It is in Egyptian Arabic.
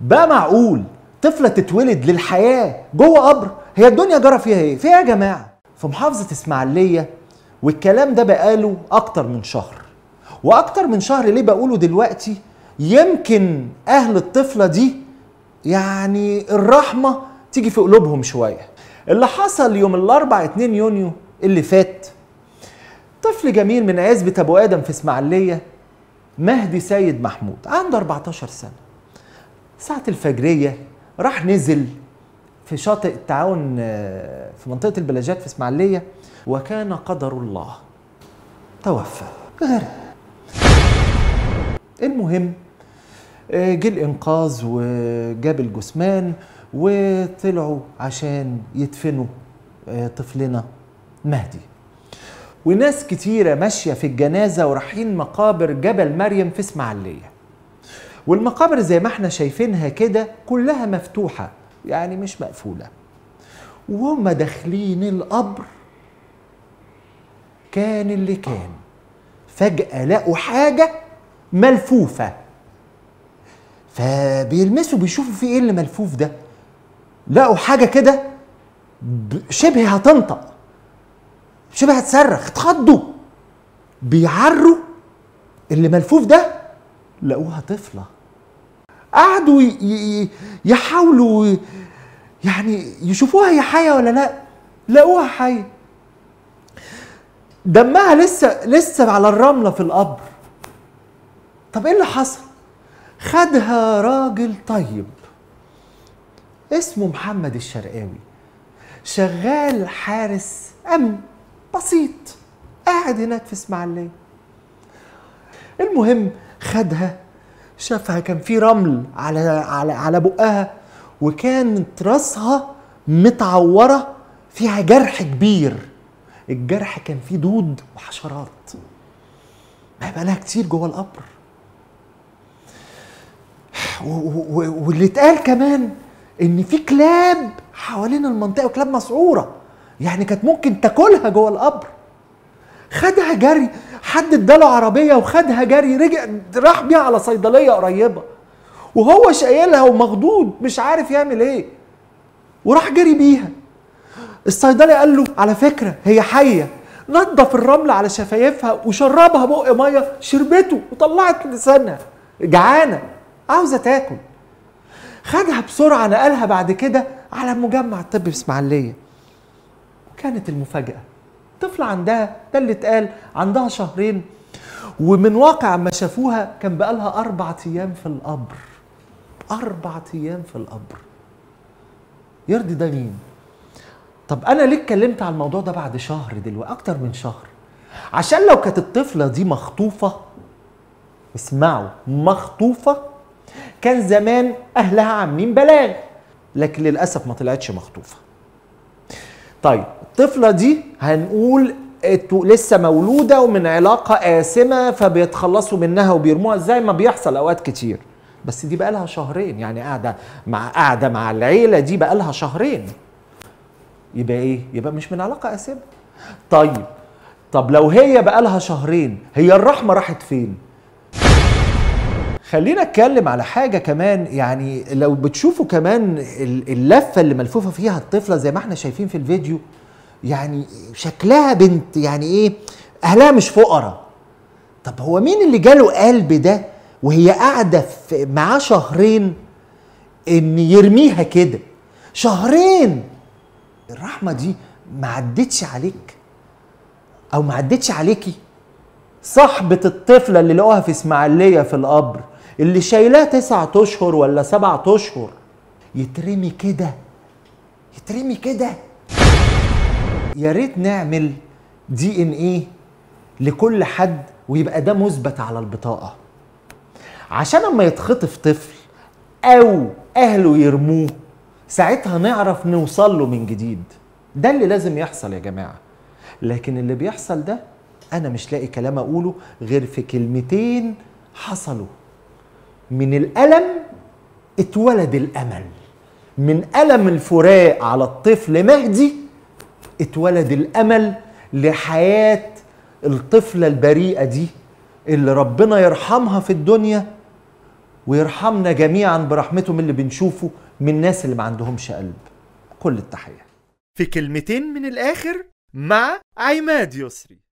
بقى معقول طفله تتولد للحياه جوه قبر هي الدنيا جرى فيها ايه فيها يا جماعه في محافظه اسماعيليه والكلام ده بقاله اكتر من شهر واكتر من شهر ليه بقوله دلوقتي يمكن اهل الطفله دي يعني الرحمه تيجي في قلوبهم شويه اللي حصل يوم الاربع 2 يونيو اللي فات طفل جميل من عزبة ابو ادم في اسماعيليه مهدي سيد محمود عنده 14 سنه ساعة الفجرية راح نزل في شاطئ التعاون آه، في منطقة البلاجات في اسماعيلية وكان قدر الله توفى غرق المهم آه، جه الإنقاذ وجاب الجثمان وطلعوا عشان يدفنوا آه، طفلنا مهدي وناس كتيرة ماشية في الجنازة ورايحين مقابر جبل مريم في اسماعيلية والمقابر زي ما احنا شايفينها كده كلها مفتوحة يعني مش مقفولة وهم داخلين القبر كان اللي كان فجأة لقوا حاجة ملفوفة فبيلمسوا بيشوفوا في ايه اللي ملفوف ده لقوا حاجة كده ب- شبه هتنطق شبه هتصرخ اتخضوا بيعروا اللي ملفوف ده لقوها طفلة قعدوا ي- ي- يحاولوا ي- يعني يشوفوها هي حية ولا لا لقوها حية دمها لسه لسه على الرملة في القبر طب ايه اللي حصل خدها راجل طيب اسمه محمد الشرقاوي شغال حارس امن بسيط قاعد هناك في اسماعيليه المهم خدها شافها كان في رمل على على على بقها وكانت راسها متعوره فيها جرح كبير الجرح كان فيه دود وحشرات ما يبقى لها كتير جوه القبر و- و- و- واللي اتقال كمان ان في كلاب حوالين المنطقه وكلاب مسعوره يعني كانت ممكن تاكلها جوه القبر خدها جري حد اداله عربيه وخدها جري رجع راح بيها على صيدليه قريبه وهو شايلها ومخضوض مش عارف يعمل ايه وراح جري بيها الصيدلي قال له على فكره هي حيه نضف الرمل على شفايفها وشربها بق ميه شربته وطلعت لسانها جعانه عاوزه تاكل خدها بسرعه نقلها بعد كده على مجمع الطب في اسماعيليه وكانت المفاجاه طفله عندها ده اللي اتقال عندها شهرين ومن واقع ما شافوها كان بقالها أربع أيام في القبر أربع أيام في القبر يرضي ده مين؟ طب أنا ليه اتكلمت على الموضوع ده بعد شهر دلوقتي أكتر من شهر عشان لو كانت الطفلة دي مخطوفة اسمعوا مخطوفة كان زمان أهلها عاملين بلاغ لكن للأسف ما طلعتش مخطوفة طيب الطفلة دي هنقول اتو- لسه مولودة ومن علاقة آسمة فبيتخلصوا منها وبيرموها زي ما بيحصل أوقات كتير بس دي بقالها شهرين يعني قاعدة مع قاعدة مع العيلة دي بقالها شهرين يبقى ايه؟ يبقى مش من علاقة آسمة طيب طب لو هي بقالها شهرين هي الرحمة راحت فين؟ خلينا اتكلم على حاجه كمان يعني لو بتشوفوا كمان ال- اللفه اللي ملفوفه فيها الطفله زي ما احنا شايفين في الفيديو يعني شكلها بنت يعني ايه اهلها مش فقراء طب هو مين اللي جاله قلب ده وهي قاعده في- معاه شهرين ان يرميها كده شهرين الرحمه دي ما عدتش عليك او ما عدتش عليكي صاحبة الطفلة اللي لقوها في اسماعيلية في القبر اللي شايلاه تسعة اشهر ولا سبعة اشهر يترمي كده يترمي كده يا ريت نعمل دي ان ايه لكل حد ويبقى ده مثبت على البطاقة عشان اما يتخطف طفل او اهله يرموه ساعتها نعرف نوصل له من جديد ده اللي لازم يحصل يا جماعة لكن اللي بيحصل ده انا مش لاقي كلام اقوله غير في كلمتين حصلوا من الالم اتولد الامل من الم الفراق على الطفل مهدي اتولد الامل لحياه الطفله البريئه دي اللي ربنا يرحمها في الدنيا ويرحمنا جميعا برحمته من اللي بنشوفه من الناس اللي ما عندهمش قلب كل التحيه في كلمتين من الآخر مع عماد يسري